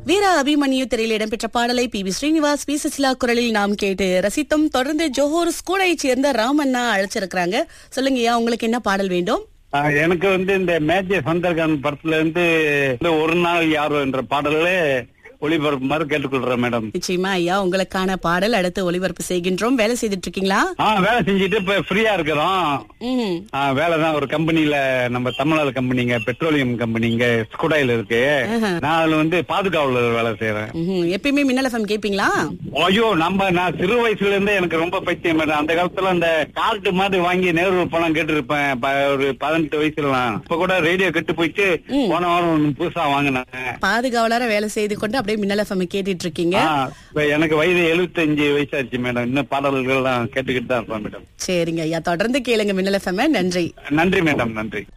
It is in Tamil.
வீர அபிமன்யு திரையில் இடம்பெற்ற பாடலை P V Srinivas P Susheela குரலில் நாம் கேட்டு ரசித்தோம் தொடர்ந்து ஜோஹர் ஸ்கூலை சேர்ந்த ராமண்ணா அழைச்சிருக்கிறாங்க சொல்லுங்கய்யா உங்களுக்கு என்ன பாடல் வேண்டும் ஆ, எனக்கு வந்து இந்த மேஜர் சந்தர்கான் படத்துல இருந்து இந்த ஒரு நாள் யாரோ என்ற பாடலே ஒளிபரப்புமாறு கேட்டுக்கொள்றேன் மேடம் நிச்சயமா ஐயா உங்களுக்கான பாடல் அடுத்து ஒளிபரப்பு செய்கின்றோம் வேலை செய்துட்டு இருக்கீங்களா ஆ வேலை செஞ்சுட்டு இப்ப ஃப்ரீயா இருக்கிறோம் ம் ஆ, வேலை தான் ஒரு கம்பெனில நம்ம தமிழ்நாடு கம்பெனிங்க பெட்ரோலியம் கம்பெனிங்க ஸ்குடாயில இருக்கு நான் அதுல வந்து பாதுகாவலர் வேலை செய்யறேன் ம்ஹும். எப்பயுமே மின்னல் எஃப்எம் கேப்பீங்களா ஐயோ நம்ம நான் சிறு வயசுல இருந்தே எனக்கு ரொம்ப பைத்தியம் மேடம் அந்த காலத்துல அந்த கார்டு மாதிரி வாங்கி நேரு பணம் கேட்டு இருப்பேன் ஒரு பதினெட்டு வயசுலாம் இப்ப கூட ரேடியோ கெட்டு போயிட்டு போன வாரம் ஒண்ணு புதுசா வாங்கினேன் பாதுகாவலர வேலை செய்து கொண்டு அப்படியே மின்னல் எஃப்எம் கேட்டுட்டு இருக்கீங்க ஆ, இப்ப எனக்கு வயது 75 வயசாச்சு மேடம் இன்னும் பாடல்கள் எல்லாம் கேட்டுக்கிட்டு தான் இருப்பேன் மேடம் சரிங்க ஐயா தொடர்ந்து கேளுங்க மின்னல் எஃப்எம் நன்றி நன்றி மேடம் நன்றி